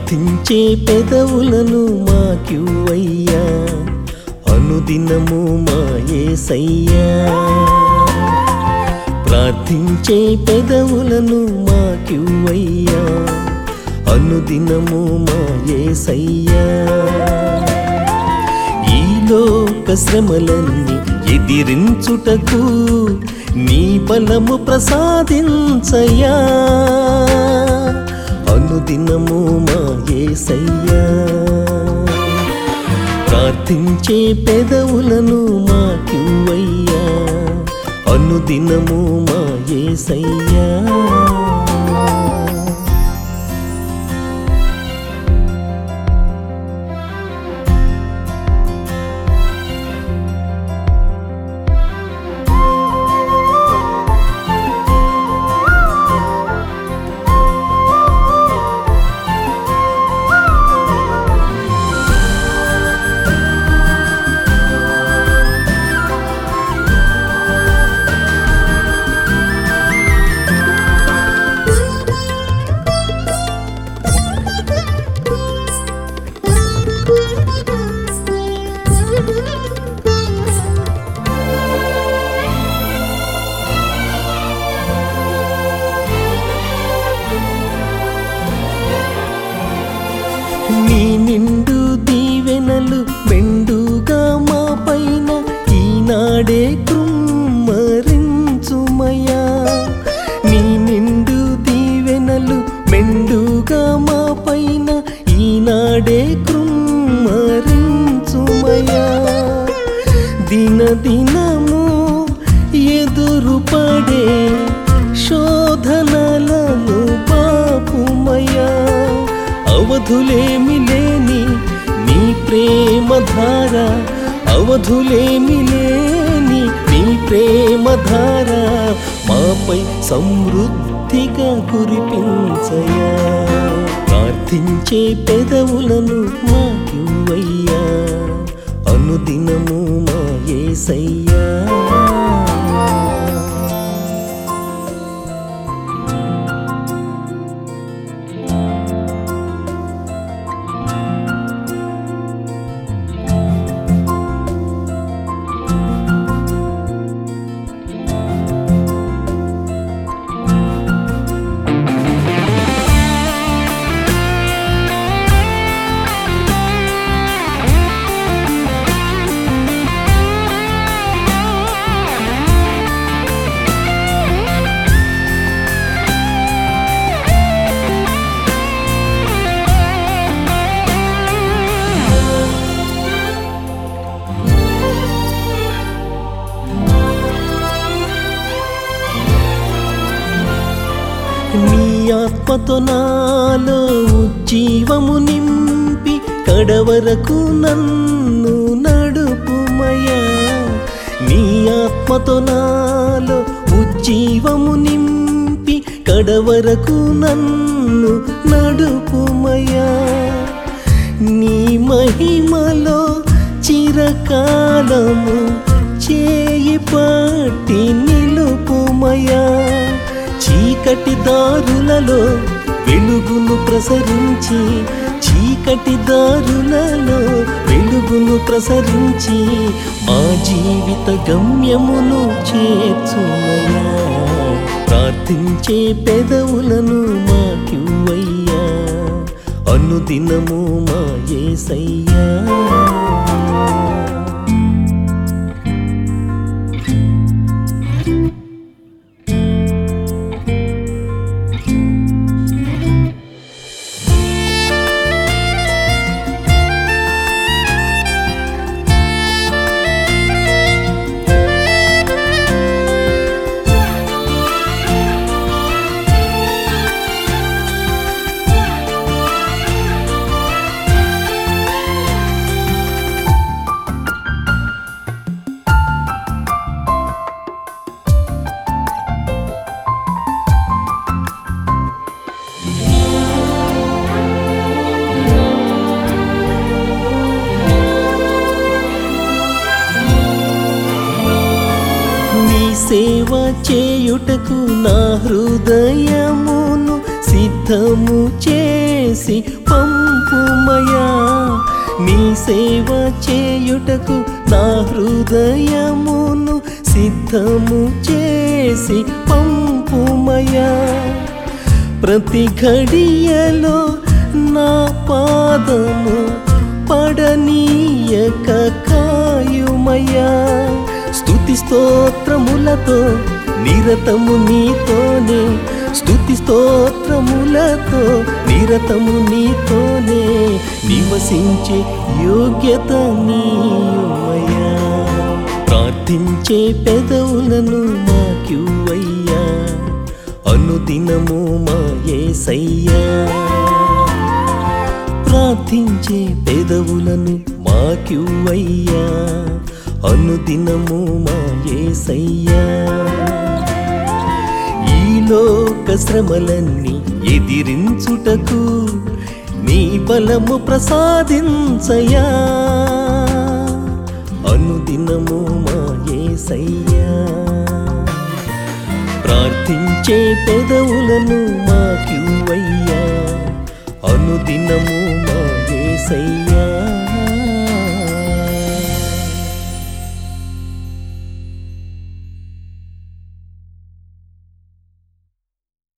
ప్రార్థించే పెదవులను మాకివ్వయ్యా అనుదినము మా యేసయ్యా ప్రార్థించే పెదవులను మాకివ్వయ్యా అనుదినము మా యేసయ్యా ఈ లోక శ్రమలన్నీ ఎదిరించుటకు నీ బలము ప్రసాదించయ్యా అనుదినము మా యేసయ్యా ప్రార్థించే పెదవులను మాకివ్వయ్యా అనుదినము మా యేసయ్యా నీ నిండు దీవెనలు మెండుగా మా పైన ఈనాడే కృమ్మరించుమయా నీ నిండు దీవెనలు మెండుగా మా పైన ఈనాడే కృమ్మరించుమయా దిన దినము ఎదురుపడే శోధనలను పాపుమయా అవధులేమి లేని నీ ప్రేమ ధార అవధులేమి లేని నీ ప్రేమ ధార మాపై సమృద్ధిగా కురిపించయా ప్రార్థించే పెదవులను మాకివ్వయ్యా అనుదినము మా యేసయ్యా నీ ఆత్మతో నాలో ఉజ్జీవము నింపి కడవరకు నన్ను నడుపుమయా నీ ఆత్మతో నాలో ఉజ్జీవము నింపి కడవరకు నన్ను నడుపుమయా నీ మహిమలో చిరకాలము చేయి పట్టి నిలుపుమయా చీకటి దారులలో వెలుగును ప్రసరించి చీకటి దారులలో వెలుగును ప్రసరించి మా జీవిత గమ్యమును చేర్చుమయ్యా ప్రార్థించే పెదవులను మాకివ్వయ్యా అనుదినము మా యేసయ్యా నీ సేవ చేయుటకు నా హృదయమును సిద్ధము చేసి పమ్ము పంపుమయా నీ సేవ చేయుటకు నా హృదయమును సిద్ధము చేసి పంపుమయా ప్రతి ఘడియలో నా పాదము పడనీయక కాయుమయా స్తుతి స్తోత్రములతో నిరతము నీతోనే స్తుతి స్తోత్రములతో నిరతము నీతోనే నివసించే యోగ్యత నీయుమయ్యా ప్రార్థించే పెదవులను మాక్యువయ్యా అనుదినము మా యేసయ్యా ప్రార్థించే పెదవులను మాక్యువయ్యా అనుదినము మా యేసయ్యా ఈ లోక శ్రమలన్నీ ఎదిరించుటకు నీ బలము ప్రసాదించయా అనుదినము మా యేసయ్యా ప్రార్థించే పెదవులను మాకివ్వయ్యా అనుదినము మా యేసయ్యా